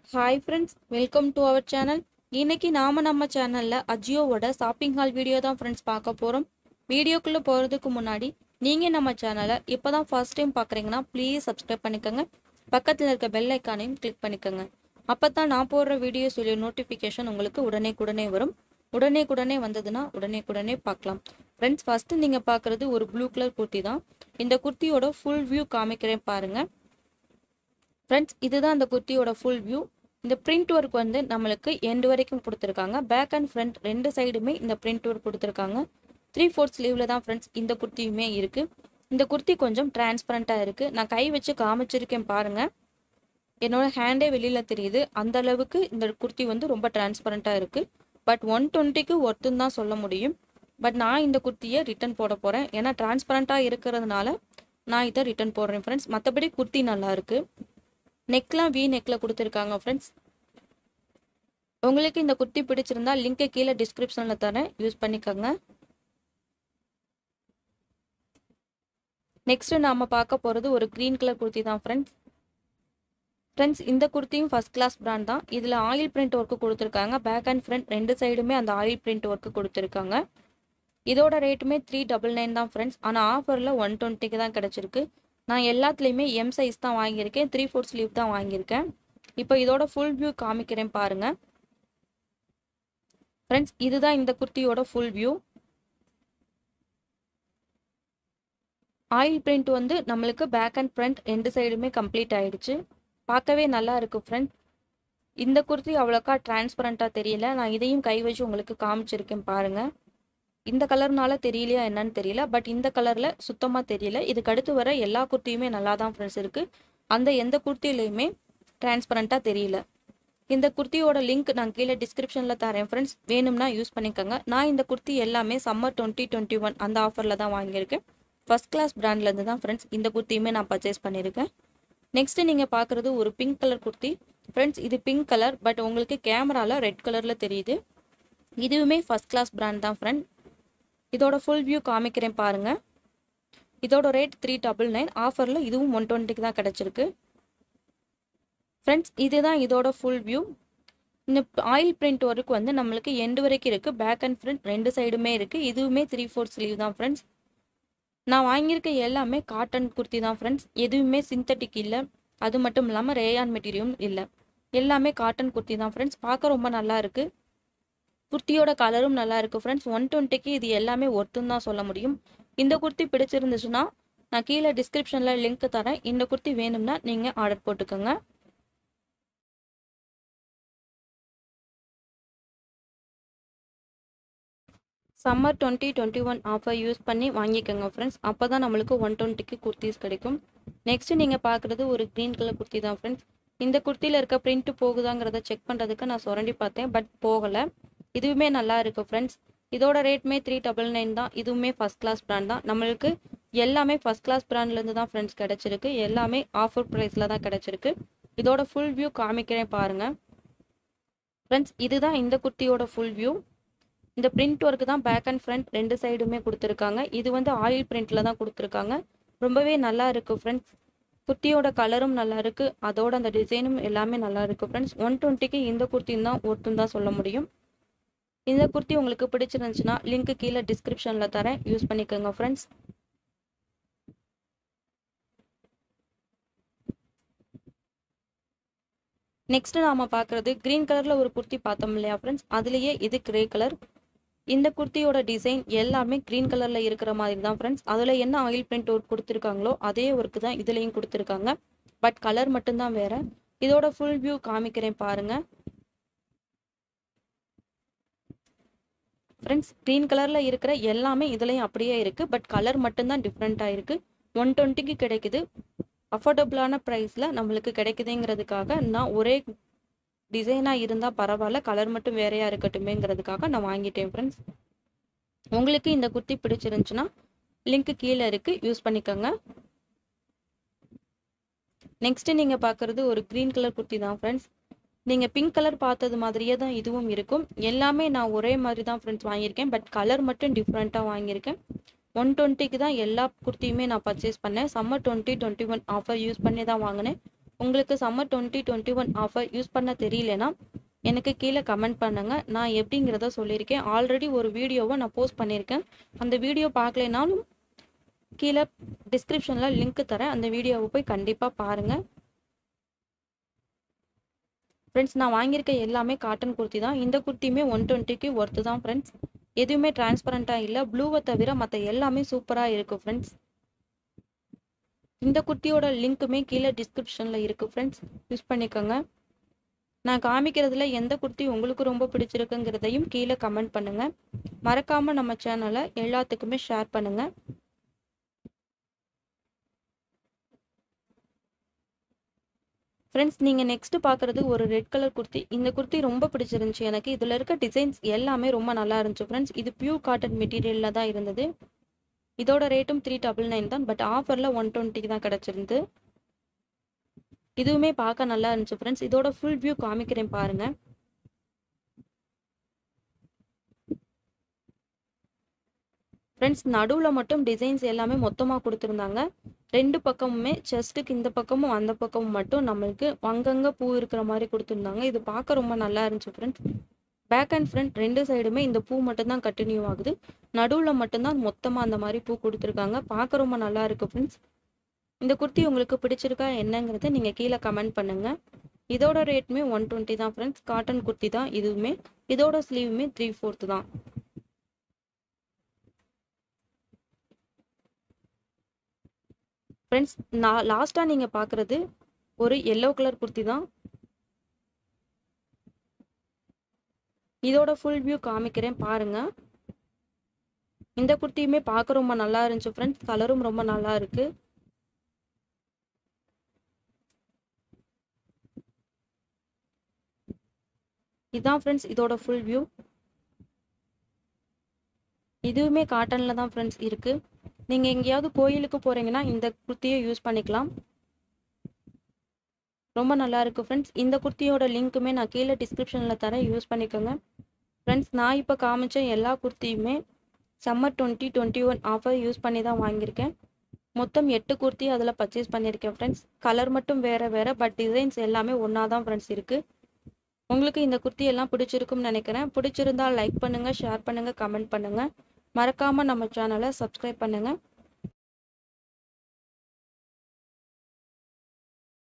hi friends welcome to our channel இன்னைக்கு நாம நம்ம சேனல்ல அஜியோவோட ஷாப்பிங் ஹால் வீடியோ தான் ஃப்ரெண்ட்ஸ் பார்க்க போறோம் வீடியோக்குள்ள போறதுக்கு முன்னாடி நீங்க நம்ம சேனலை இப்பதான் ஃபர்ஸ்ட் டைம் பார்க்குறீங்கன்னா ப்ளீஸ் சப்ஸ்கிரைப் பண்ணிக்கோங்க பக்கத்தில் இருக்க பெல் ஐக்கானையும் கிளிக் பண்ணிக்கோங்க அப்பதான் நான் போடுற வீடியோஸ் உடைய நோட்டிஃபிகேஷன் உங்களுக்கு உடனே உடனே வரும் உடனே உடனே வந்ததுன்னா உடனே உடனே பார்க்கலாம் ஃப்ரெண்ட்ஸ் ஃபர்ஸ்ட் நீங்க பார்க்குறது ஒரு ப்ளூ கலர் குர்த்தி தான் இந்த குர்த்தியோட ஃபுல் வியூ காமிக்கிறேன் பாருங்க ஃப்ரெண்ட்ஸ் இதுதான் அந்த குர்த்தியோட ஃபுல் வியூ இந்த பிரிண்ட் ஒர்க் வந்து நம்மளுக்கு எண்டு வரைக்கும் கொடுத்துருக்காங்க பேக் அண்ட் ஃப்ரண்ட் ரெண்டு சைடுமே இந்த பிரிண்ட் ஒர்க் கொடுத்துருக்காங்க த்ரீ ஃபோர்த் ஸ்லீவில் தான் ஃப்ரெண்ட்ஸ் இந்த குர்த்தியுமே இருக்குது இந்த குர்த்தி கொஞ்சம் டிரான்ஸ்பரண்ட்டாக இருக்குது நான் கை வச்சு காமிச்சிருக்கேன் பாருங்கள் என்னோட ஹேண்டே வெளியில் தெரியுது அந்த அளவுக்கு இந்த குர்த்தி வந்து ரொம்ப டிரான்ஸ்பரண்ட்டாக இருக்குது பட் ஒன் டுவெண்ட்டிக்கு ஒர்த்துன்னு தான் சொல்ல முடியும் பட் நான் இந்த குர்த்தியை ரிட்டன் போட போகிறேன் ஏன்னா டிரான்ஸ்பரண்ட்டாக இருக்கிறதுனால நான் இதை ரிட்டன் போடுறேன் ஃப்ரெண்ட்ஸ் மற்றபடி குர்த்தி நல்லா இருக்குது நெக்லாம் வி நெக்கில் கொடுத்துருக்காங்க ஃப்ரெண்ட்ஸ் உங்களுக்கு இந்த குர்த்தி பிடிச்சிருந்தா லிங்கை கீழே டிஸ்கிரிப்ஷனில் தரேன் யூஸ் பண்ணிக்கோங்க நெக்ஸ்ட் நாம பார்க்க போகிறது ஒரு க்ரீன் கலர் குர்த்தி தான் ஃப்ரெண்ட்ஸ் ஃப்ரெண்ட்ஸ் இந்த குர்த்தியும் ஃபஸ்ட் கிளாஸ் பிராண்ட் தான் இதில் ஆயில் பிரிண்ட் ஒர்க்கு கொடுத்துருக்காங்க பேக் அண்ட் ஃப்ரண்ட் ரெண்டு சைடுமே அந்த ஆயில் பிரிண்ட் ஒர்க்கு கொடுத்துருக்காங்க இதோட ரேட்டுமே த்ரீ டபுள் நைன் தான் ஃப்ரெண்ட்ஸ் ஆனால் ஆஃபரில் ஒன் டுவெண்ட்டிக்கு தான் கிடச்சிருக்கு நான் எல்லாத்துலேயுமே எம் சைஸ் தான் வாங்கியிருக்கேன் த்ரீ ஃபோர் ஸ்லீவ் தான் வாங்கியிருக்கேன் இப்போ இதோட ஃபுல் வியூ காமிக்கிறேன் பாருங்கள் ஃப்ரெண்ட்ஸ் இதுதான் இந்த குர்த்தியோட ஃபுல் வியூ ஆயில் பிரிண்ட் வந்து நம்மளுக்கு பேக் அண்ட் ஃப்ரண்ட் ரெண்டு சைடுமே கம்ப்ளீட் ஆயிடுச்சு பார்க்கவே நல்லா இருக்கு ஃப்ரெண்ட் இந்த குர்த்தி அவ்வளோக்கா டிரான்ஸ்பரண்ட்டாக தெரியல நான் இதையும் கை வச்சு உங்களுக்கு காமிச்சிருக்கேன் பாருங்கள் இந்த கலர்னால தெரியலையா என்னன்னு தெரியல பட் இந்த கலரில் சுத்தமாக தெரியல இதுக்கு அடுத்து வர எல்லா குர்த்தியுமே நல்லா தான் ஃப்ரெண்ட்ஸ் இருக்குது அந்த எந்த குர்த்திலையுமே டிரான்ஸ்பரண்ட்டாக தெரியல இந்த குர்த்தியோட லிங்க் நான் கீழே டிஸ்கிரிப்ஷனில் தரேன் ஃப்ரெண்ட்ஸ் வேணும்னா யூஸ் பண்ணிக்கோங்க நான் இந்த குர்த்தி எல்லாமே சம்மர் டுவெண்ட்டி டுவெண்ட்டி ஒன் அந்த ஆஃபரில் தான் வாங்கியிருக்கேன் ஃபஸ்ட் கிளாஸ் பிராண்ட்லேருந்து தான் ஃப்ரெண்ட்ஸ் இந்த குர்த்தியுமே நான் பர்ச்சேஸ் பண்ணியிருக்கேன் நெக்ஸ்ட்டு நீங்கள் பார்க்குறது ஒரு பிங்க் கலர் குர்த்தி ஃப்ரெண்ட்ஸ் இது பிங்க் கலர் பட் உங்களுக்கு கேமராவில் ரெட் கலரில் தெரியுது இதுவுமே ஃபஸ்ட் கிளாஸ் பிராண்ட் தான் ஃப்ரெண்ட் இதோட ஃபுல் வியூ காமிக்கிறேன் பாருங்கள் இதோட ரேட் த்ரீ டபுள் நைன் ஆஃபரில் இதுவும் ஒன் டுவெண்ட்டிக்கு தான் கிடச்சிருக்கு ஃப்ரெண்ட்ஸ் இதுதான் இதோட ஃபுல் வியூ இந்த ஆயில் பிரிண்ட் ஒர்க் வந்து நம்மளுக்கு எண்டு வரைக்கும் இருக்குது பேக் அண்ட் ஃப்ரண்ட் ரெண்டு சைடுமே இருக்குது இதுவுமே த்ரீ ஃபோர் ஸ்லீவ் தான் ஃப்ரெண்ட்ஸ் நான் வாங்கியிருக்க எல்லாமே காட்டன் குர்த்தி தான் ஃப்ரெண்ட்ஸ் எதுவுமே சிந்தட்டிக் இல்லை அது மட்டும் இல்லாமல் ரேயான் மெட்டீரியலும் இல்லை எல்லாமே காட்டன் குர்த்தி தான் ஃப்ரெண்ட்ஸ் பார்க்க ரொம்ப நல்லா இருக்குது குர்த்தியோட கலரும் நல்லா இருக்குது ஃப்ரெண்ட்ஸ் ஒன் டுவெண்ட்டிக்கு இது எல்லாமே ஒர்த்துன்னு தான் சொல்ல முடியும் இந்த குர்த்தி பிடிச்சிருந்துச்சுன்னா நான் கீழே டிஸ்கிரிப்ஷனில் லிங்க் தரேன் இந்த குர்த்தி வேணும்னா நீங்கள் ஆர்டர் போட்டுக்கோங்க summer twenty twenty one offer use பண்ணி வாங்கிக்கோங்க ஃப்ரெண்ட்ஸ் அப்போ தான் நம்மளுக்கு ஒன் டுவெண்ட்டிக்கு குர்த்திஸ் கிடைக்கும் நெக்ஸ்ட் நீங்கள் பார்க்குறது ஒரு க்ரீன் கலர் குர்த்தி தான் ஃப்ரெண்ட்ஸ் இந்த குர்த்தியில் இருக்க பிரிண்ட் போகுதாங்கிறத செக் பண்ணுறதுக்கு நான் சுரண்டி பார்த்தேன் பட் போகலை இதுவுமே நல்லா இருக்குது ஃப்ரெண்ட்ஸ் இதோட ரேட்மே த்ரீ டபுள் நைன் தான் இதுவுமே ஃபஸ்ட் கிளாஸ் பிராண்ட் தான் நம்மளுக்கு எல்லாமே ஃபஸ்ட் கிளாஸ் பிராண்ட்லேருந்து தான் ஃப்ரெண்ட்ஸ் கிடச்சிருக்கு எல்லாமே ஆஃபர் ப்ரைஸில் தான் கிடச்சிருக்கு இதோட ஃபுல் வியூ காமிக்கிறேன் பாருங்கள் ஃப்ரெண்ட்ஸ் இதுதான் இந்த குர்த்தியோட ஃபுல் வியூ இந்த பிரிண்ட் ஒர்க்கு தான் பேக் அண்ட் ஃப்ரண்ட் ரெண்டு சைடுமே கொடுத்துருக்காங்க இது வந்து ஆயில் பிரிண்டில் தான் கொடுத்துருக்காங்க ரொம்பவே நல்லா இருக்குது ஃப்ரெண்ட்ஸ் குர்த்தியோட கலரும் நல்லா இருக்குது அதோட அந்த டிசைனும் எல்லாமே நல்லா இருக்குது ஃப்ரெண்ட்ஸ் ஒன் டுவெண்ட்டிக்கு இந்த குர்த்தின்னு தான் ஒருத்துன்னு தான் சொல்ல முடியும் இந்த குர்த்தி உங்களுக்கு பிடிச்சிருந்துச்சுன்னா லிங்க் கீழே டிஸ்கிரிப்ஷனில் தரேன் யூஸ் பண்ணிக்கோங்க ஃப்ரெண்ட்ஸ் நெக்ஸ்ட் நாம பார்க்குறது க்ரீன் கலரில் ஒரு குர்த்தி பார்த்தோம் இல்லையா ஃப்ரெண்ட்ஸ் அதுலேயே இது கிரே கலர் இந்த குர்த்தியோட டிசைன் எல்லாமே க்ரீன் கலரில் இருக்கிற மாதிரி தான் ஃப்ரெண்ட்ஸ் அதில் என்ன ஆயில் பிரிண்ட் ஒர்க் கொடுத்துருக்காங்களோ அதே ஒர்க்கு தான் இதுலேயும் கொடுத்துருக்காங்க பட் கலர் மட்டும்தான் வேற இதோட ஃபுல் வியூ காமிக்கிறேன் பாருங்க ஃப்ரெண்ட்ஸ் க்ரீன் கலரில் இருக்கிற எல்லாமே இதுலேயும் அப்படியே இருக்குது பட் கலர் மட்டும்தான் டிஃப்ரெண்ட்டாக இருக்குது ஒன் டுவெண்ட்டிக்கு கிடைக்குது அஃபோர்டபுளான ப்ரைஸில் நம்மளுக்கு கிடைக்குதுங்கிறதுக்காக நான் ஒரே டிசைனாக இருந்தால் பரவாயில்ல கலர் மட்டும் வேறையாக இருக்கட்டுமேங்கிறதுக்காக நான் வாங்கிட்டேன் ஃப்ரெண்ட்ஸ் உங்களுக்கு இந்த குர்த்தி பிடிச்சிருந்துச்சுன்னா லிங்க் கீழே இருக்குது யூஸ் பண்ணிக்கோங்க நெக்ஸ்ட்டு நீங்கள் பார்க்குறது ஒரு க்ரீன் கலர் குர்த்தி தான் ஃப்ரெண்ட்ஸ் நீங்கள் பிங்க் கலர் பார்த்தது மாதிரியே தான் இதுவும் இருக்கும் எல்லாமே நான் ஒரே மாதிரி தான் ஃப்ரெண்ட்ஸ் வாங்கியிருக்கேன் பட் கலர் மட்டும் டிஃப்ரெண்ட்டாக வாங்கியிருக்கேன் ஒன் டுவெண்ட்டிக்கு தான் எல்லா குர்த்தியுமே நான் பர்ச்சேஸ் பண்ணேன் summer twenty twenty one offer use பண்ணி தான் வாங்கினேன் உங்களுக்கு summer twenty twenty one offer use பண்ண தெரியலனா எனக்கு கீழே கமெண்ட் பண்ணுங்கள் நான் எப்படிங்கிறத சொல்லியிருக்கேன் ஆல்ரெடி ஒரு வீடியோவை நான் போஸ்ட் பண்ணியிருக்கேன் அந்த வீடியோ பார்க்கலைனாலும் கீழே டிஸ்கிரிப்ஷனில் லிங்க் தரேன் அந்த வீடியோவை போய் கண்டிப்பாக பாருங்கள் ஃப்ரெண்ட்ஸ் நான் வாங்கியிருக்க எல்லாமே காட்டன் குர்த்தி தான் இந்த குர்த்தியுமே ஒன் டுவெண்ட்டிக்கு ஒர்த்து தான் ஃப்ரெண்ட்ஸ் எதுவுமே டிரான்ஸ்பரண்ட்டாக இல்லை ப்ளூவை தவிர மற்ற எல்லாமே சூப்பராக இருக்குது ஃப்ரெண்ட்ஸ் இந்த குர்த்தியோட லிங்க்குமே கீழே டிஸ்கிரிப்ஷனில் இருக்குது ஃப்ரெண்ட்ஸ் யூஸ் பண்ணிக்கோங்க நான் காமிக்கிறதுல எந்த குர்த்தி உங்களுக்கு ரொம்ப பிடிச்சிருக்குங்கிறதையும் கீழே கமெண்ட் பண்ணுங்கள் மறக்காமல் நம்ம சேனலை எல்லாத்துக்குமே ஷேர் பண்ணுங்கள் ஃப்ரெண்ட்ஸ் நீங்கள் நெக்ஸ்ட்டு பார்க்குறது ஒரு ரெட் கலர் குர்த்தி இந்த குர்த்தி ரொம்ப பிடிச்சிருந்துச்சி எனக்கு இதில் இருக்க டிசைன்ஸ் எல்லாமே ரொம்ப நல்லா இருந்துச்சு ஃப்ரெண்ட்ஸ் இது பியூர் காட்டன் மெட்டீரியலில் தான் இருந்தது இதோட ரேட்டும் த்ரீ டபுள் நைன் தான் பட் ஆஃபரில் ஒன் டுவெண்ட்டிக்கு தான் கிடச்சிருந்து இதுவுமே பார்க்க நல்லா இருந்துச்சு ஃப்ரெண்ட்ஸ் இதோட ஃபுல் வியூ காமிக்கிறேன் பாருங்கள் ஃப்ரெண்ட்ஸ் நடுவில் மட்டும் டிசைன்ஸ் எல்லாமே மொத்தமாக கொடுத்துருந்தாங்க ரெண்டு பக்கமுமே செஸ்ட்டுக்கு இந்த பக்கமும் அந்த பக்கமும் மட்டும் நம்மளுக்கு அங்கங்கே பூ இருக்கிற மாதிரி கொடுத்துருந்தாங்க இது பார்க்க ரொம்ப நல்லா இருந்துச்சு ஃப்ரெண்ட்ஸ் பேக் அண்ட் ஃப்ரண்ட் ரெண்டு சைடுமே இந்த பூ மட்டும்தான் கண்டினியூ ஆகுது நடுவில் மட்டும்தான் மொத்தமாக அந்த மாதிரி பூ கொடுத்துருக்காங்க பார்க்க ரொம்ப நல்லா இருக்குது ஃப்ரெண்ட்ஸ் இந்த குர்த்தி உங்களுக்கு பிடிச்சிருக்கா என்னங்கிறத நீங்கள் கீழே கமெண்ட் பண்ணுங்கள் இதோட ரேட்டுமே ஒன் டுவெண்ட்டி தான் ஃப்ரெண்ட்ஸ் காட்டன் குர்த்தி தான் இதுவுமே இதோட ஸ்லீவுமே த்ரீ ஃபோர்த்து தான் ஃப்ரெண்ட்ஸ் நான் லாஸ்ட்டாக நீங்கள் பார்க்குறது ஒரு எல்லோ கலர் குர்த்தி தான் இதோட ஃபுல் வியூ காமிக்கிறேன் பாருங்கள் இந்த குர்த்தியுமே பார்க்க ரொம்ப நல்லா இருந்துச்சு ஃப்ரெண்ட்ஸ் கலரும் ரொம்ப நல்லா இருக்கு இதான் ஃப்ரெண்ட்ஸ் இதோட ஃபுல் வியூ இதுவுமே காட்டனில் தான் ஃப்ரெண்ட்ஸ் இருக்குது நீங்கள் எங்கேயாவது கோயிலுக்கு போகிறீங்கன்னா இந்த குர்த்தியை யூஸ் பண்ணிக்கலாம் ரொம்ப நல்லா இருக்குது ஃப்ரெண்ட்ஸ் இந்த குர்த்தியோட லிங்க்குமே நான் கீழே டிஸ்கிரிப்ஷனில் தரேன் யூஸ் பண்ணிக்கோங்க ஃப்ரெண்ட்ஸ் நான் இப்போ காமிச்ச எல்லா குர்த்தியுமே summer twenty twenty one offer use பண்ணி தான் வாங்கியிருக்கேன் மொத்தம் எட்டு குர்த்தி அதில் பர்ச்சேஸ் பண்ணியிருக்கேன் ஃப்ரெண்ட்ஸ் கலர் மட்டும் வேறு வேறு பட் டிசைன்ஸ் எல்லாமே ஒன்றா தான் ஃப்ரெண்ட்ஸ் இருக்குது உங்களுக்கு இந்த குர்த்தி எல்லாம் பிடிச்சிருக்கும்னு நினைக்கிறேன் பிடிச்சிருந்தா லைக் பண்ணுங்கள் ஷேர் பண்ணுங்கள் கமெண்ட் பண்ணுங்கள் மறக்காமல் நம்ம சேனலை சப்ஸ்கிரைப் பண்ணுங்கள்